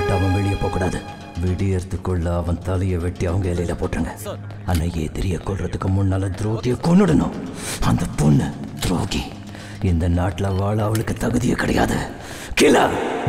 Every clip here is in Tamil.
விட்டு அவன் வெளியே போகக்கூடாது விடியறதுக்குள்ள அவன் தலையை வெட்டி அவங்க இலையில போட்டுருங்க ஆனா எதிரிய கொல்றதுக்கு முன்னால துரோகியை கொன்னுடணும் அந்த பொண்ணு துரோகி இந்த நாட்டுல வாழ அவளுக்கு தகுதியே கிடையாது கிலா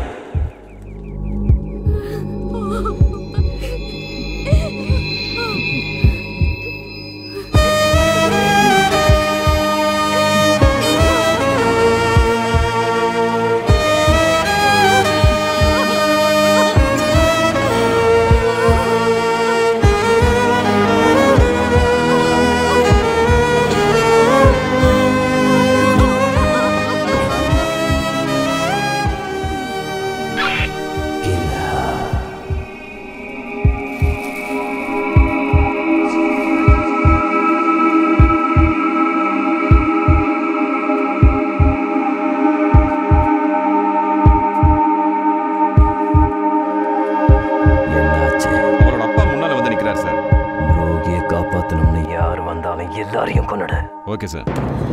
என்னாச்சு அவரோட அப்பா முன்னால வந்து நிக்கிறார் சார் துரோகியை காப்பாத்தணும்னு யார் வந்தாலும் எல்லாரையும் கொன்னுடு ஓகே சார்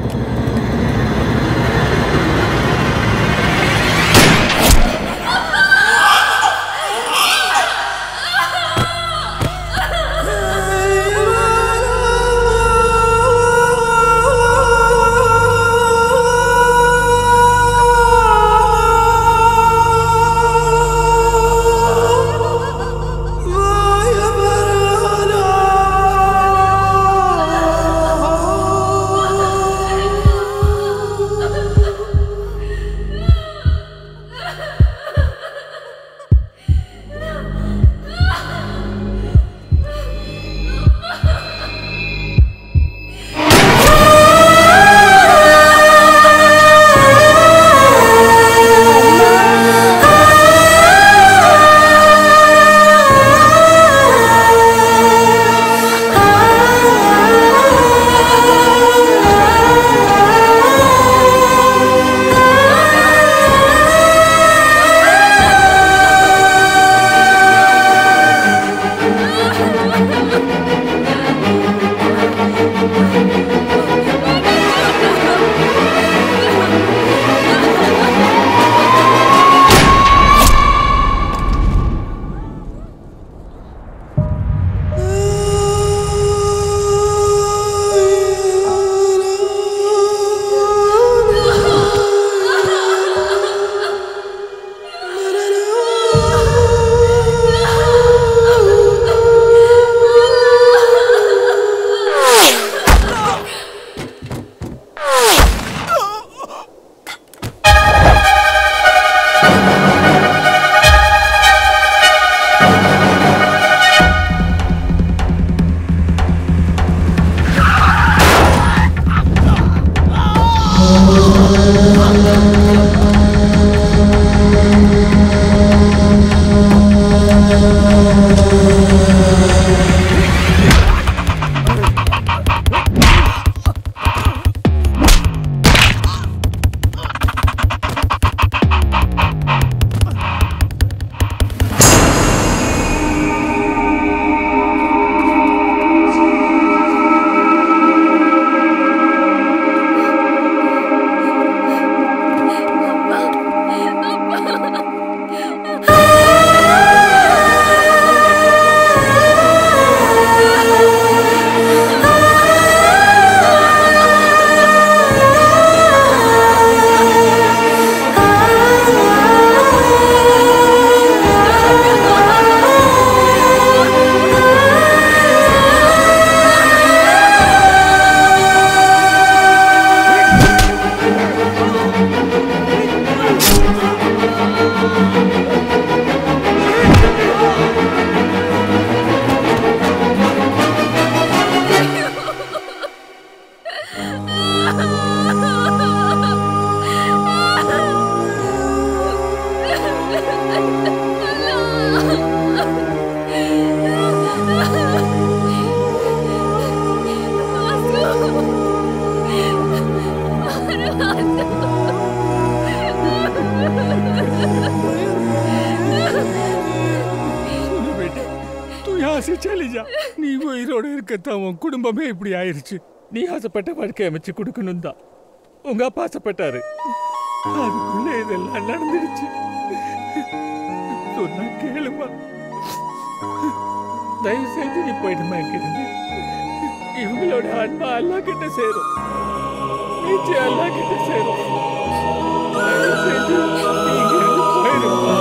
तू यहाँ से चली जा நீ உயிரோடு இருக்கத்தான் உன் குடும்பமே இப்படி ஆயிருச்சு நீ ஆசைப்பட்ட வாழ்க்கை அமைச்சு கொடுக்கணும் தான் உங்க அப்பா ஆசைப்பட்டாரு அதுக்குள்ள இதெல்லாம் நடந்துடுச்சு சொன்னா கேளு கேளுமா தயவு செஞ்சு நீ போயிடுமா இங்கிருந்து இவங்களோட அன்பா அல்லா கிட்ட சேரும் நிச்சயம் அல்லா கிட்ட சேரும் தயவு செஞ்சு நீ இங்கிருந்து போயிடுமா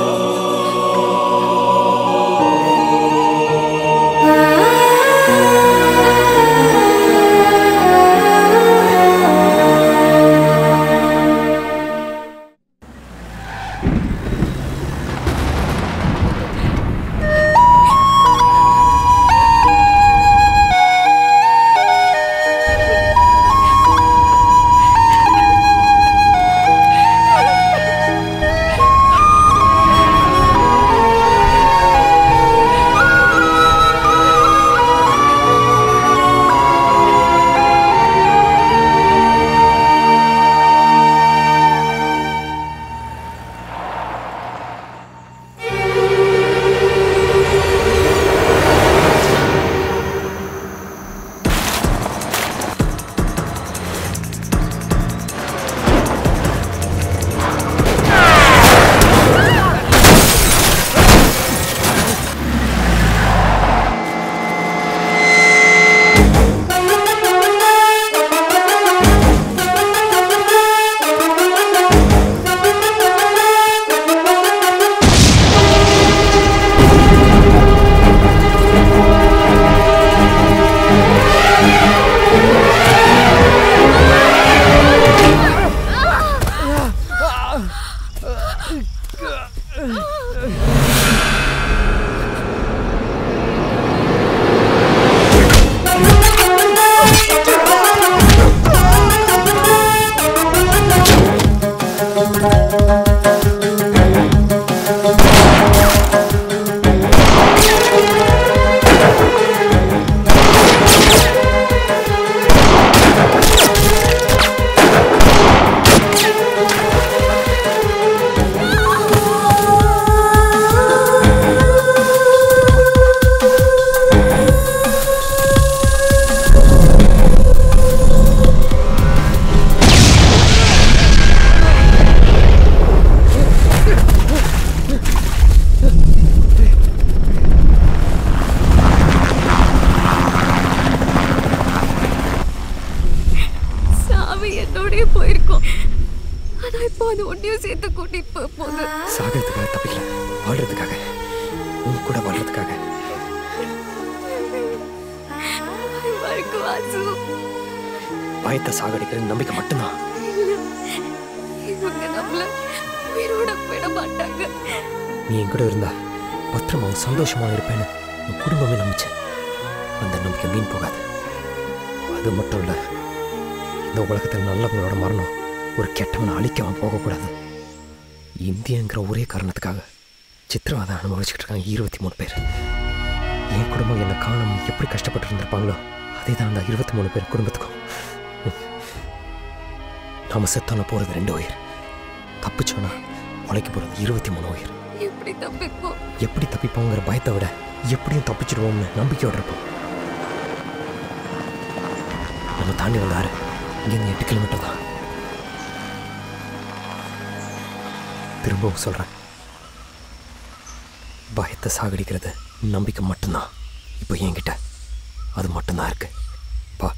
சாமி என்னோடய போயிருக்கோம் ஆனா இப்போ அது ஒன்றையும் சேர்த்து கூட்டிட்டு போக போகுது சாகிறதுக்காக தப்பிக்கல வாழ்றதுக்காக உன் கூட வாழ்றதுக்காக வரைக்கும் வாசு பயத்தை சாகடிக்கிற நம்பிக்கை மட்டும்தான் இவங்க நம்மள உயிரோட விட மாட்டாங்க நீ என் கூட இருந்தா பத்திரமாவும் சந்தோஷமா இருப்பேன்னு உன் குடும்பமே நம்பிச்சு அந்த நம்பிக்கை மீன் போகாது அது மட்டும் இல்ல இந்த உலகத்தில் நல்லவங்களோட மரணம் ஒரு கெட்டவனை அழிக்காம போகக்கூடாது இந்தியங்கிற ஒரே காரணத்துக்காக சித்திரவதை அனுபவிச்சுட்டு இருக்காங்க இருபத்தி மூணு பேர் என் குடும்பம் என்னை காணாம எப்படி கஷ்டப்பட்டு இருந்திருப்பாங்களோ அதே தான் அந்த இருபத்தி மூணு பேர் குடும்பத்துக்கும் நாம செத்தோன போறது ரெண்டு உயிர் தப்பிச்சோன்னா உழைக்க போறது இருபத்தி மூணு உயிர் எப்படி தப்பிப்போம் எப்படி தப்பிப்போங்கிற பயத்தை விட எப்படியும் தப்பிச்சிடுவோம்னு நம்பிக்கையோட இருப்போம் நம்ம தாண்டி வந்தாரு இங்கேருந்து எட்டு கிலோமீட்டர் தான் திரும்பவும் சொல்றேன் பயத்தை சாகடிக்கிறது நம்பிக்கை மட்டும்தான் இப்போ என்கிட்ட அது மட்டும்தான் இருக்கு பா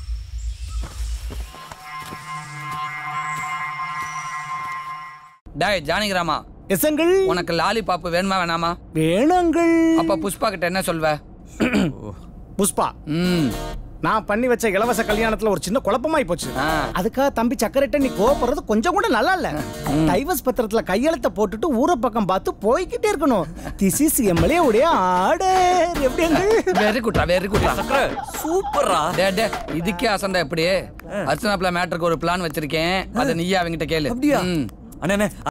டேய் ஜானகிராமா எசங்கள் உனக்கு லாலிபாப் வேணுமா வேணாமா வேணுங்கள் அப்ப புஷ்பா கிட்ட என்ன சொல்வ புஷ்பா ம் நான் பண்ணி வச்ச இலவச கல்யாணத்துல ஒரு சின்ன குழப்பமாயி போச்சு ஆ. அதுக்காக தம்பி சக்கரட்ட நீ கோவப்படுறது கொஞ்சம் கூட நல்லா இல்ல டைவர்ஸ் பத்திரத்துல கையெழுத்த போட்டுட்டு ஊரை பக்கம் பார்த்து போய்கிட்டே இருக்கணும் திஸ் இஸ் எம்எல்ஏ உடைய ஆர்டர் எப்படி அங்கிள்? வெரி குட்ரா வெரி குட்ரா சூப்பரா டே டே இதுக்கே அசந்தா எப்படி அர்ச்சனாப்ல மேட்டருக்கு ஒரு பிளான் வச்சிருக்கேன் அதை நீயே அவங்கிட்ட கேளு அப்படியா ம். அண்ணே